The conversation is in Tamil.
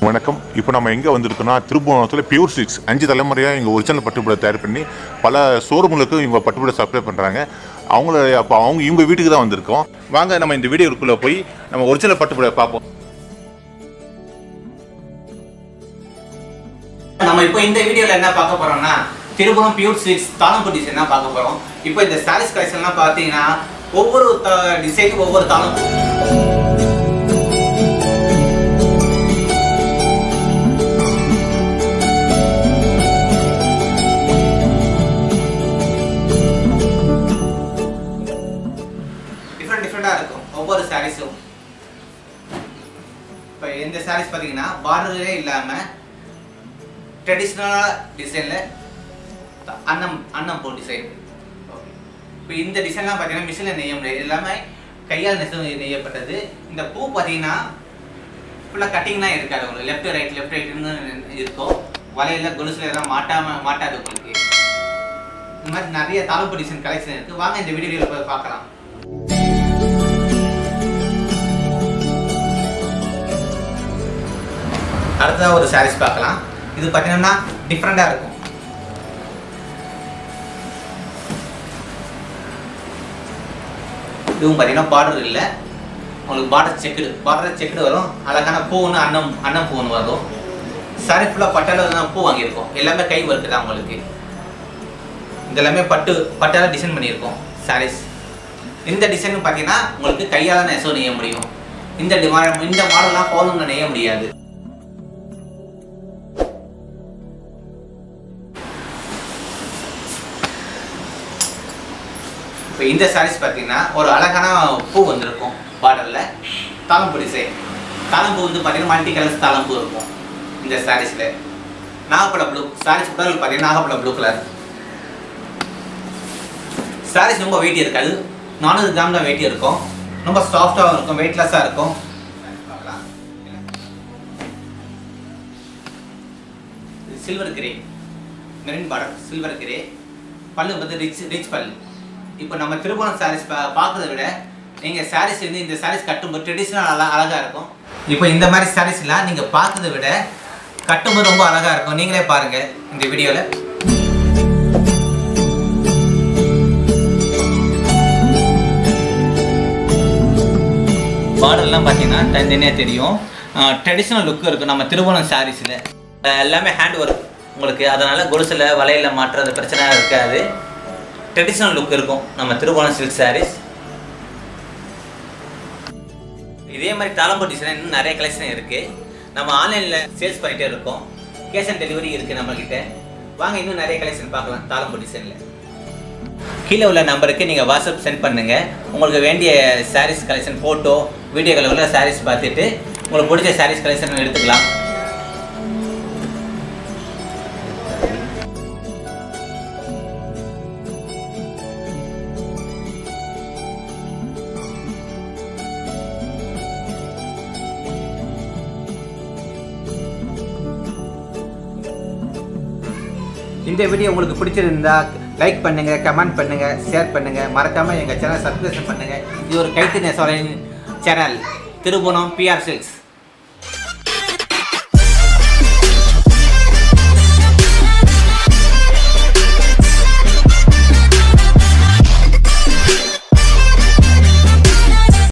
வணக்கம் இப்போ நம்ம எங்கே வந்திருக்கோம்னா திருப்புவனத்தில் பியூர் சிக்ஸ் அஞ்சு தலைமுறையாக இங்கே ஒரிஜினல் பட்டுப்புடை தயார் பண்ணி பல ஷோரூமுகளுக்கு இவங்க பட்டுப்புடை சப்ளை பண்ணுறாங்க அவங்கள அப்போ அவங்க இவங்க வீட்டுக்கு தான் வந்திருக்கோம் வாங்க நம்ம இந்த வீடியோக்குள்ளே போய் நம்ம ஒரிஜினல் பட்டுப்புடை பார்ப்போம் நம்ம இப்போ இந்த வீடியோல என்ன பார்க்க போறோம்னா திருபுரம் பியூர் சில்க்ஸ் தாளம்பு டிசைன் தான் பார்க்க போறோம் இப்போ இந்த சாரீஸ் கலெக்ஷன்லாம் பார்த்தீங்கன்னா ஒவ்வொரு டிசைனுக்கும் ஒவ்வொரு தாளம் டிஃப்ரெண்ட் டிஃப்ரெண்டாக இருக்கும் ஒவ்வொரு சாரீஸும் இப்போ இந்த சாரீஸ் பார்த்தீங்கன்னா பார்டரே இல்லாமல் ட்ரெடிஷ்னலாக டிசைனில் அன்னம் அன்னம் போ டிசைன் இப்போ இந்த டிசைன்லாம் பார்த்தீங்கன்னா மிஷினில் நெய்ய முடியாது எல்லாமே கையால் நெசவு நெய்யப்பட்டது இந்த பூ பார்த்தீங்கன்னா ஃபுல்லாக கட்டிங்லாம் இருக்காது உங்களுக்கு லெஃப்ட் ரைட் லெஃப்ட் ரைட்னு இருக்கும் வலையில கொலுசுல எல்லாம் மாட்டாம மாட்டாது உங்களுக்கு இந்த மாதிரி நிறைய தாளம்பு டிசைன் கலெக்ஷன் இருக்குது வாங்க இந்த வீடியோவில் போய் பார்க்கலாம் அடுத்ததாக ஒரு சாரீஸ் பார்க்கலாம் இது பார்த்தீங்கன்னா டிஃப்ரெண்ட்டாக இருக்கும் இதுவும் பார்த்தீங்கன்னா பார்டர் இல்லை உங்களுக்கு பார்டர் செக்குடு பார்டர் செக்குடு வரும் அழகான பூன்னு அன்னம் அன்னம் பூன்னு வரும் சாரி ஃபுல்லாக பட்டால தான் பூ வாங்கியிருக்கோம் எல்லாமே கை ஒர்க்கு தான் உங்களுக்கு இது எல்லாமே பட்டு பட்டால டிசைன் பண்ணியிருக்கோம் சாரீஸ் இந்த டிசைன் பார்த்தீங்கன்னா உங்களுக்கு கையால் நெசவு நெய்ய முடியும் இந்த டி- இந்த மாடல்லாம் போதுங்க நெய்ய முடியாது இப்போ இந்த சாரீஸ் பார்த்தீங்கன்னா ஒரு அழகான பூ வந்திருக்கும் பார்டரில் தாளம்பூ டிசைன் தாளம்பூ வந்து பார்த்தீங்கன்னா மல்டி கலர்ஸ் தாளம்பூ இருக்கும் இந்த சாரீஸில் நாகப்பழ ப்ளூ சாரீஸ் உடல் பார்த்தீங்கன்னா நாகப்பழ ப்ளூ கலர் சாரீஸ் ரொம்ப வெயிட் இருக்காது நானூறு கிராம் தான் வெயிட் இருக்கும் ரொம்ப சாஃப்டாகவும் இருக்கும் வெயிட்லெஸ்ஸாக இருக்கும் பார்க்கலாம் சில்வர் கிரே மெரின் பார்டர் சில்வர் கிரே பல்லு வந்து ரிச் ரிச் பல்லு இப்போ நம்ம திருப்பணம் சாரீஸ் பா பார்க்கறத விட நீங்கள் சாரீஸ் வந்து இந்த சாரீஸ் கட்டும்போது ட்ரெடிஷ்னல் அழகா அழகாக இருக்கும் இப்போ இந்த மாதிரி சாரீஸ்லாம் நீங்கள் பார்க்கறத விட கட்டும்போது ரொம்ப அழகாக இருக்கும் நீங்களே பாருங்கள் இந்த வீடியோவில் பார்டர்லாம் பார்த்தீங்கன்னா தனித்தனியாக தெரியும் ட்ரெடிஷ்னல் லுக் இருக்கும் நம்ம திருவோணம் சாரீஸில் எல்லாமே ஹேண்ட் ஒர்க் உங்களுக்கு அதனால் கொலுசில் வலையில் மாட்டுறது பிரச்சனை இருக்காது ட்ரெடிஷ்னல் லுக் இருக்கும் நம்ம திருவோணம் சில்க் சாரீஸ் இதே மாதிரி தாளம்பு டிசைன் இன்னும் நிறைய கலெக்ஷன் இருக்குது நம்ம ஆன்லைனில் சேல்ஸ் பண்ணிகிட்டே இருக்கோம் கேஷ் ஆன் டெலிவரி இருக்குது நம்மக்கிட்ட வாங்க இன்னும் நிறைய கலெக்ஷன் பார்க்கலாம் தாளம்பு டிசைனில் கீழே உள்ள நம்பருக்கு நீங்கள் வாட்ஸ்அப் சென்ட் பண்ணுங்கள் உங்களுக்கு வேண்டிய சாரீஸ் கலெக்ஷன் ஃபோட்டோ வீடியோக்களில் உள்ள சாரீஸ் பார்த்துட்டு உங்களுக்கு பிடிச்ச சாரீஸ் கலெக்ஷன் எடுத்துக்கலாம் இந்த வீடியோ உங்களுக்கு பிடிச்சிருந்தா லைக் பண்ணுங்க கமெண்ட் பண்ணுங்க ஷேர் பண்ணுங்க மறக்காம எங்க சேனல் சப்ஸ்கிரைப் பண்ணுங்க இது ஒரு கைத்து நெசவரின் சேனல் திருபுவனம் பிஆர் சில்க்ஸ்